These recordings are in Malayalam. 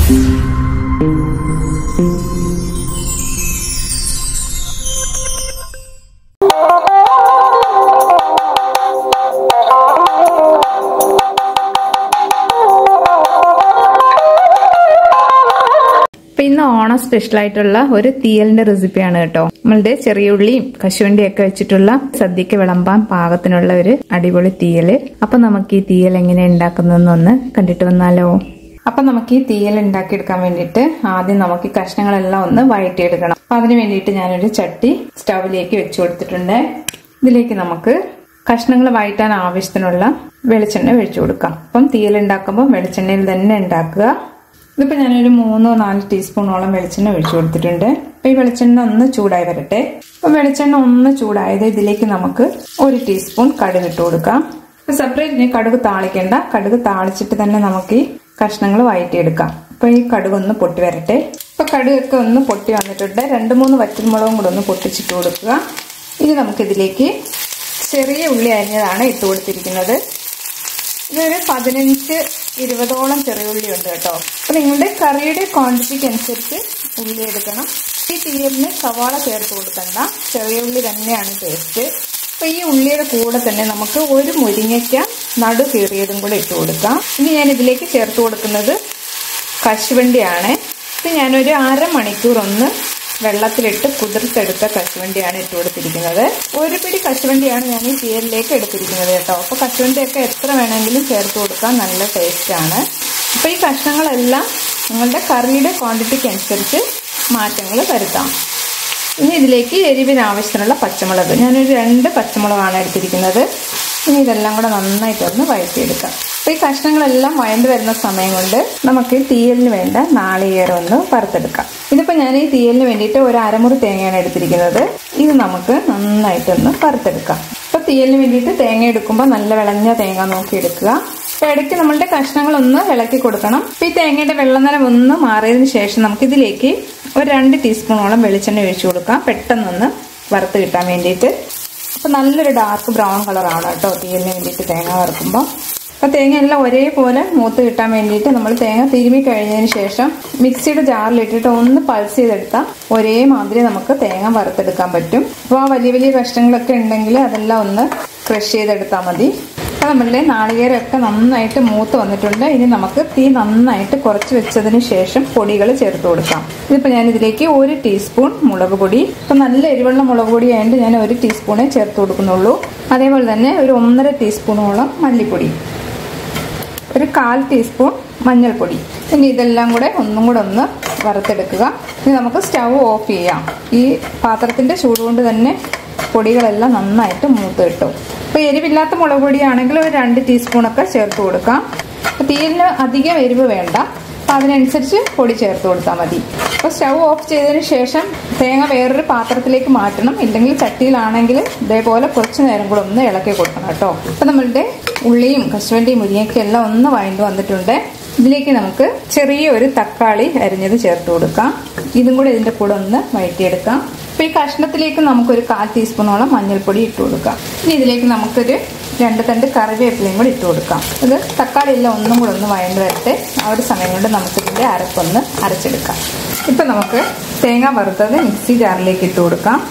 അപ്പൊ ഇന്ന് ഓണം സ്പെഷ്യൽ ആയിട്ടുള്ള ഒരു തീയലിന്റെ റെസിപ്പിയാണ് കേട്ടോ നമ്മളുടെ ചെറിയ ഉള്ളിയും കശുവണ്ടിയും ഒക്കെ വെച്ചിട്ടുള്ള സദ്യക്ക് വിളമ്പാൻ പാകത്തിനുള്ള ഒരു അടിപൊളി തീയല് അപ്പൊ നമുക്ക് ഈ തീയൽ എങ്ങനെ ഉണ്ടാക്കുന്നതെന്നൊന്ന് കണ്ടിട്ട് വന്നാലോ അപ്പൊ നമുക്ക് ഈ തീയൽ ഉണ്ടാക്കിയെടുക്കാൻ വേണ്ടിയിട്ട് ആദ്യം നമുക്ക് ഈ കഷ്ണങ്ങളെല്ലാം ഒന്ന് വഴറ്റിയെടുക്കണം അപ്പൊ അതിന് വേണ്ടിയിട്ട് ഞാനൊരു ചട്ടി സ്റ്റൗവിലേക്ക് വെച്ചു കൊടുത്തിട്ടുണ്ട് ഇതിലേക്ക് നമുക്ക് കഷ്ണങ്ങൾ വഴറ്റാൻ ആവശ്യത്തിനുള്ള വെളിച്ചെണ്ണ ഒഴിച്ചു കൊടുക്കാം അപ്പം തീയൽ ഉണ്ടാക്കുമ്പോൾ വെളിച്ചെണ്ണയിൽ തന്നെ ഉണ്ടാക്കുക ഇതിപ്പോൾ ഞാനൊരു മൂന്നോ നാല് ടീസ്പൂണോളം വെളിച്ചെണ്ണ ഒഴിച്ചു കൊടുത്തിട്ടുണ്ട് അപ്പോൾ ഈ വെളിച്ചെണ്ണ ഒന്ന് ചൂടായി വരട്ടെ അപ്പോൾ വെളിച്ചെണ്ണ ഒന്ന് ചൂടായത് ഇതിലേക്ക് നമുക്ക് ഒരു ടീസ്പൂൺ കടുക് ഇട്ട് കൊടുക്കാം സെപ്പറേറ്റ് ഇനി കടുക് താളിക്കേണ്ട കടുക് താളിച്ചിട്ട് തന്നെ നമുക്ക് ഈ കഷ്ണങ്ങൾ വഴറ്റിയെടുക്കാം അപ്പോൾ ഈ കടുക് ഒന്ന് പൊട്ടി വരട്ടെ ഇപ്പോൾ കടുകൊക്കെ ഒന്ന് പൊട്ടി വന്നിട്ടുണ്ട് രണ്ട് മൂന്ന് വറ്റൽമുളകും കൂടെ ഒന്ന് പൊട്ടിച്ചിട്ട് കൊടുക്കുക ഇനി നമുക്കിതിലേക്ക് ചെറിയ ഉള്ളി അരിഞ്ഞതാണ് ഇട്ട് കൊടുത്തിരിക്കുന്നത് ഇതൊരു പതിനഞ്ച് ഇരുപതോളം ചെറിയ ഉള്ളി ഉണ്ട് കേട്ടോ അപ്പൊ നിങ്ങളുടെ കറിയുടെ ക്വാണ്ടിറ്റിക്ക് അനുസരിച്ച് ഉള്ളി എടുക്കണം ഈ തീയലിന് സവാള ചേർത്ത് കൊടുക്കണ്ട ചെറിയ ഉള്ളി തന്നെയാണ് ടേസ്റ്റ് അപ്പൊ ഈ ഉള്ളിയുടെ കൂടെ തന്നെ നമുക്ക് ഒരു മുരിങ്ങയ്ക്ക നടു കീറിയതും കൂടെ ഇട്ട് കൊടുക്കാം ഇനി ഞാൻ ഇതിലേക്ക് ചേർത്ത് കൊടുക്കുന്നത് കശുവണ്ടിയാണ് ഇത് ഞാനൊരു അരമണിക്കൂർ ഒന്ന് വെള്ളത്തിലിട്ട് കുതിർത്തെടുത്ത കശുവണ്ടിയാണ് ഇട്ട് കൊടുത്തിരിക്കുന്നത് ഒരു പിടി കശുവണ്ടിയാണ് ഞാൻ ഈ തീയലിലേക്ക് എടുത്തിരിക്കുന്നത് കേട്ടോ അപ്പോൾ കശുവണ്ടിയൊക്കെ എത്ര വേണമെങ്കിലും ചേർത്ത് കൊടുക്കാൻ നല്ല ടേസ്റ്റാണ് അപ്പോൾ ഈ കഷ്ണങ്ങളെല്ലാം നിങ്ങളുടെ കറിയുടെ ക്വാണ്ടിറ്റിക്ക് അനുസരിച്ച് മാറ്റങ്ങൾ വരുത്താം ഇനി ഇതിലേക്ക് എരിവിന് ആവശ്യത്തിനുള്ള പച്ചമുളക് ഞാനൊരു രണ്ട് പച്ചമുളകാണ് എടുത്തിരിക്കുന്നത് ഇനി ഇതെല്ലാം കൂടെ നന്നായിട്ടൊന്ന് വഴറ്റിയെടുക്കാം അപ്പോൾ ഈ കഷ്ണങ്ങളെല്ലാം വഴണ്ട് വരുന്ന സമയം കൊണ്ട് നമുക്ക് തീയലിന് വേണ്ട നാളികേരം ഒന്ന് വറുത്തെടുക്കാം ഇതിപ്പോൾ ഞാൻ ഈ തീയലിന് വേണ്ടിയിട്ട് ഒരു അരമുറി തേങ്ങയാണ് എടുത്തിരിക്കുന്നത് ഇത് നമുക്ക് നന്നായിട്ടൊന്ന് വറുത്തെടുക്കാം ഇപ്പോൾ തീയലിന് വേണ്ടിയിട്ട് തേങ്ങ എടുക്കുമ്പോൾ നല്ല വിളഞ്ഞ തേങ്ങ നോക്കി എടുക്കുക അപ്പോൾ ഇടയ്ക്ക് നമ്മളുടെ കഷ്ണങ്ങളൊന്ന് ഇളക്കി കൊടുക്കണം അപ്പോൾ ഈ തേങ്ങയുടെ വെള്ളനരം ഒന്ന് മാറിയതിന് ശേഷം നമുക്കിതിലേക്ക് ഒരു രണ്ട് ടീസ്പൂണോളം വെളിച്ചെണ്ണ ഒഴിച്ചു കൊടുക്കാം പെട്ടെന്നൊന്ന് വറുത്ത് കിട്ടാൻ വേണ്ടിയിട്ട് അപ്പോൾ നല്ലൊരു ഡാർക്ക് ബ്രൗൺ കളറാണ് കേട്ടോ തീയലിന് വേണ്ടിയിട്ട് തേങ്ങ വറുക്കുമ്പോൾ അപ്പോൾ തേങ്ങ എല്ലാം ഒരേപോലെ മൂത്ത് കിട്ടാൻ വേണ്ടിയിട്ട് നമ്മൾ തേങ്ങ തിരുമി കഴിഞ്ഞതിന് ശേഷം മിക്സിയുടെ ജാറിലിട്ടിട്ട് ഒന്ന് പൾസ് ചെയ്തെടുത്താൽ ഒരേ മാതിരി നമുക്ക് തേങ്ങ വറുത്തെടുക്കാൻ പറ്റും അപ്പോൾ ആ വലിയ വലിയ കഷ്ണങ്ങളൊക്കെ ഉണ്ടെങ്കിൽ അതെല്ലാം ഒന്ന് ക്രഷ് ചെയ്തെടുത്താൽ മതി അപ്പോൾ നമ്മളുടെ നാളികേരമൊക്കെ നന്നായിട്ട് മൂത്ത് വന്നിട്ടുണ്ട് ഇനി നമുക്ക് തീ നന്നായിട്ട് കുറച്ച് വെച്ചതിന് ശേഷം പൊടികൾ ചേർത്ത് കൊടുക്കാം ഇതിപ്പോൾ ഞാൻ ഇതിലേക്ക് ഒരു ടീസ്പൂൺ മുളക് പൊടി ഇപ്പം നല്ല എരിവുള്ള മുളക് പൊടി ആയതുകൊണ്ട് ഞാൻ ഒരു ടീസ്പൂണേ ചേർത്ത് കൊടുക്കുന്നുള്ളൂ അതേപോലെ തന്നെ ഒരു ഒന്നര ടീസ്പൂണോളം മല്ലിപ്പൊടി ഒരു കാൽ ടീസ്പൂൺ മഞ്ഞൾപ്പൊടി ഇനി ഇതെല്ലാം കൂടെ ഒന്നും കൂടെ ഒന്ന് വറുത്തെടുക്കുക ഇനി നമുക്ക് സ്റ്റൗ ഓഫ് ചെയ്യാം ഈ പാത്രത്തിൻ്റെ ചൂട് കൊണ്ട് തന്നെ പൊടികളെല്ലാം നന്നായിട്ട് മൂത്ത് കിട്ടും അപ്പോൾ എരിവില്ലാത്ത മുളക് പൊടിയാണെങ്കിൽ ഒരു രണ്ട് ടീസ്പൂണൊക്കെ ചേർത്ത് കൊടുക്കാം അപ്പോൾ തീയലിന് അധികം എരിവ് വേണ്ട അപ്പോൾ അതിനനുസരിച്ച് പൊടി ചേർത്ത് കൊടുത്താൽ മതി അപ്പോൾ സ്റ്റൗ ഓഫ് ചെയ്തതിന് ശേഷം തേങ്ങ വേറൊരു പാത്രത്തിലേക്ക് മാറ്റണം ഇല്ലെങ്കിൽ ചട്ടിയിലാണെങ്കിൽ ഇതേപോലെ കുറച്ച് നേരം കൂടെ ഒന്ന് ഇളക്കി കൊടുക്കണം കേട്ടോ അപ്പോൾ നമ്മളുടെ ഉള്ളിയും കശുവണ്ടിയും മുരിങ്ങയ്ക്കും എല്ലാം ഒന്ന് വഴണ്ട് വന്നിട്ടുണ്ട് ഇതിലേക്ക് നമുക്ക് ചെറിയ ഒരു തക്കാളി അരിഞ്ഞത് ചേർത്ത് കൊടുക്കാം ഇതും കൂടെ ഇതിൻ്റെ കൂടെ ഒന്ന് വഴറ്റിയെടുക്കാം അപ്പോൾ ഈ കഷ്ണത്തിലേക്ക് നമുക്കൊരു കാൽ ടീസ്പൂണോളം മഞ്ഞൾപ്പൊടി ഇട്ട് കൊടുക്കാം ഇനി ഇതിലേക്ക് നമുക്കൊരു രണ്ട് തണ്ട് കറിവേപ്പിലയും കൂടി ഇട്ട് കൊടുക്കാം ഇത് തക്കാളി എല്ലാം ഒന്നും കൂടെ ഒന്ന് വഴണ്ട് വരട്ടെ ആ ഒരു സമയം കൊണ്ട് നമുക്കിതിൻ്റെ അരപ്പൊന്ന് അരച്ചെടുക്കാം ഇപ്പം നമുക്ക് തേങ്ങ വറുത്തത് മിക്സി ജാറിലേക്ക് ഇട്ട് കൊടുക്കാം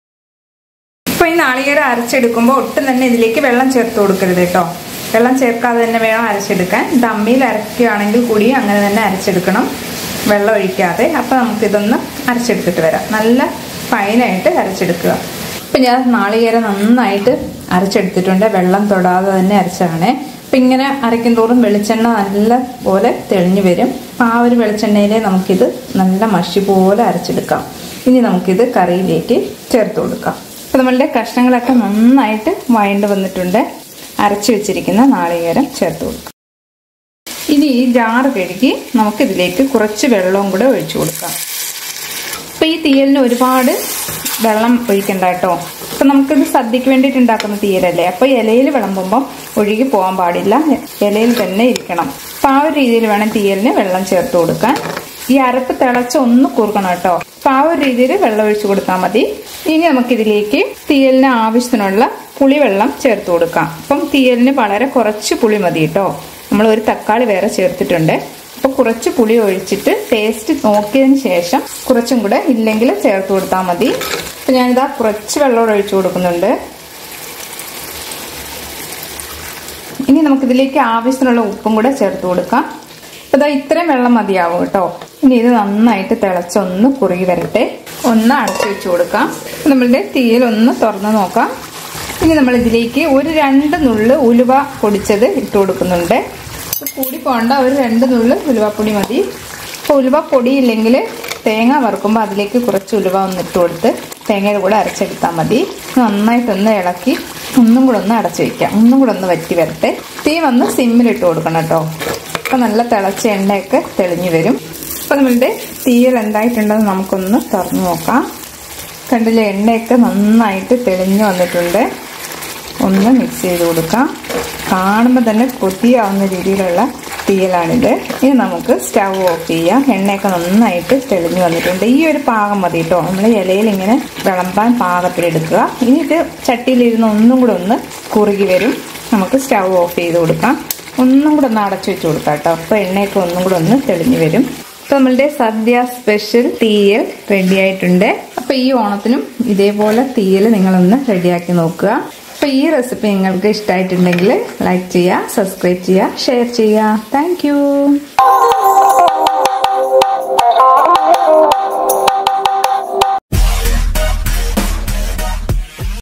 ഇപ്പോൾ ഈ നാളികേരം അരച്ചെടുക്കുമ്പോൾ ഒട്ടും തന്നെ ഇതിലേക്ക് വെള്ളം ചേർത്ത് കൊടുക്കരുത് കേട്ടോ വെള്ളം ചേർക്കാതെ തന്നെ വേണം അരച്ചെടുക്കാൻ ദമ്മിയിൽ അരയ്ക്കുകയാണെങ്കിൽ കൂടി അങ്ങനെ തന്നെ അരച്ചെടുക്കണം വെള്ളം ഒഴിക്കാതെ അപ്പോൾ നമുക്കിതൊന്ന് അരച്ചെടുത്തിട്ട് വരാം നല്ല ഫൈനായിട്ട് അരച്ചെടുക്കുക ഇപ്പം ഞാൻ നാളികേരം നന്നായിട്ട് അരച്ചെടുത്തിട്ടുണ്ട് വെള്ളം തൊടാതെ തന്നെ അരച്ചാണ് അപ്പം ഇങ്ങനെ അരയ്ക്കും തോറും വെളിച്ചെണ്ണ നല്ല പോലെ തെളിഞ്ഞു വരും അപ്പം ആ ഒരു വെളിച്ചെണ്ണയിലെ നമുക്കിത് നല്ല മഷി പോലെ അരച്ചെടുക്കാം ഇനി നമുക്കിത് കറിയിലേക്ക് ചേർത്ത് കൊടുക്കാം അപ്പം നമ്മളുടെ കഷ്ണങ്ങളൊക്കെ നന്നായിട്ട് വഴണ്ട് വന്നിട്ടുണ്ട് അരച്ചു വെച്ചിരിക്കുന്ന നാളികേരം ചേർത്ത് കൊടുക്കാം ഇനി ഈ ജാറ് കഴുകി നമുക്കിതിലേക്ക് കുറച്ച് വെള്ളവും കൂടെ ഒഴിച്ചു കൊടുക്കാം അപ്പം ഈ തീയലിന് ഒരുപാട് വെള്ളം ഒഴിക്കണ്ട കേട്ടോ അപ്പം നമുക്കിത് സദ്യക്ക് വേണ്ടിയിട്ട് ഉണ്ടാക്കുന്ന തീയലല്ലേ അപ്പോൾ ഇലയിൽ വിളമ്പുമ്പം ഒഴുകി പോകാൻ പാടില്ല ഇലയിൽ തന്നെ ഇരിക്കണം അപ്പം ആ ഒരു രീതിയിൽ വേണം തീയലിന് വെള്ളം ചേർത്ത് കൊടുക്കാൻ ഈ അരപ്പ് തിളച്ച ഒന്ന് കുറുക്കണം കേട്ടോ അപ്പം ആ ഒരു രീതിയിൽ വെള്ളം ഒഴിച്ചു കൊടുത്താൽ മതി ഇനി നമുക്കിതിലേക്ക് തീയലിന് ആവശ്യത്തിനുള്ള പുളിവെള്ളം ചേർത്ത് കൊടുക്കാം അപ്പം തീയലിന് വളരെ കുറച്ച് പുളി മതി കേട്ടോ നമ്മൾ ഒരു തക്കാളി വേറെ ചേർത്തിട്ടുണ്ട് അപ്പൊ കുറച്ച് പുളി ഒഴിച്ചിട്ട് ടേസ്റ്റ് നോക്കിയതിന് ശേഷം കുറച്ചും കൂടെ ഇല്ലെങ്കിൽ ചേർത്ത് കൊടുത്താൽ മതി അപ്പൊ ഞാനിതാ കുറച്ച് വെള്ളം ഒഴിച്ചു കൊടുക്കുന്നുണ്ട് ഇനി നമുക്കിതിലേക്ക് ആവശ്യത്തിനുള്ള ഉപ്പും കൂടെ ചേർത്ത് കൊടുക്കാം അപ്പൊ ഇതാ ഇത്രയും വെള്ളം മതിയാവും കേട്ടോ ഇനി ഇത് നന്നായിട്ട് തിളച്ചൊന്ന് കുറുകി വരട്ടെ ഒന്ന് അടച്ചു വെച്ച് കൊടുക്കാം നമ്മളുടെ തീയിൽ ഒന്ന് തുറന്ന് നോക്കാം ഇനി നമ്മൾ ഇതിലേക്ക് ഒരു രണ്ട് നുള്ള് ഉലുവ പൊടിച്ചത് ഇട്ട് കൊടുക്കുന്നുണ്ട് കൂടി പോകണ്ട ഒരു രണ്ട് നുള്ള് ഉലുവപ്പൊടി മതി അപ്പോൾ ഉലുവ പൊടിയില്ലെങ്കിൽ തേങ്ങ വറുക്കുമ്പോൾ അതിലേക്ക് കുറച്ച് ഉലുവ ഒന്ന് ഇട്ട് കൊടുത്ത് തേങ്ങയുടെ കൂടെ അരച്ചെടുത്താൽ മതി നന്നായിട്ടൊന്ന് ഇളക്കി ഒന്നും കൂടെ ഒന്ന് അടച്ചു വെക്കാം ഒന്നും കൂടെ ഒന്ന് വറ്റി വരട്ടെ തീ വന്ന് സിമ്മിലിട്ട് കൊടുക്കണം കേട്ടോ അപ്പം നല്ല തിളച്ച എണ്ണയൊക്കെ തെളിഞ്ഞു വരും അപ്പം നമ്മളുടെ തീയൽ എന്തായിട്ടുണ്ടെന്ന് നമുക്കൊന്ന് തുറന്നു നോക്കാം കണ്ടില്ലേ എണ്ണയൊക്കെ നന്നായിട്ട് തെളിഞ്ഞു വന്നിട്ടുണ്ട് ഒന്ന് മിക്സ് ചെയ്ത് കൊടുക്കാം കാണുമ്പോൾ തന്നെ കൊതിയാവുന്ന രീതിയിലുള്ള തീയലാണിത് ഇനി നമുക്ക് സ്റ്റൗ ഓഫ് ചെയ്യാം എണ്ണയൊക്കെ നന്നായിട്ട് തെളിഞ്ഞു വന്നിട്ടുണ്ട് ഈ ഒരു പാകം മതി കേട്ടോ നമ്മൾ ഇലയിൽ ഇങ്ങനെ വിളമ്പാൻ പാകത്തിലെടുക്കുക ഇനി ഇത് ചട്ടിയിലിരുന്ന് ഒന്നും കൂടെ ഒന്ന് കുറുകി വരും നമുക്ക് സ്റ്റൗ ഓഫ് ചെയ്ത് കൊടുക്കാം ഒന്നും കൂടെ ഒന്ന് അടച്ചു വെച്ച് കൊടുക്കാം കേട്ടോ അപ്പോൾ എണ്ണയൊക്കെ ഒന്നും കൂടെ ഒന്ന് തെളിഞ്ഞു വരും അപ്പൊ നമ്മളുടെ സദ്യ സ്പെഷ്യൽ തീയൽ റെഡി ആയിട്ടുണ്ട് അപ്പൊ ഈ ഓണത്തിനും ഇതേപോലെ തീയൽ നിങ്ങളൊന്ന് റെഡിയാക്കി നോക്കുക അപ്പൊ ഈ റെസിപ്പി നിങ്ങൾക്ക് ഇഷ്ടമായിട്ടുണ്ടെങ്കിൽ ലൈക്ക് ചെയ്യുക സബ്സ്ക്രൈബ് ചെയ്യുക ഷെയർ ചെയ്യുക താങ്ക്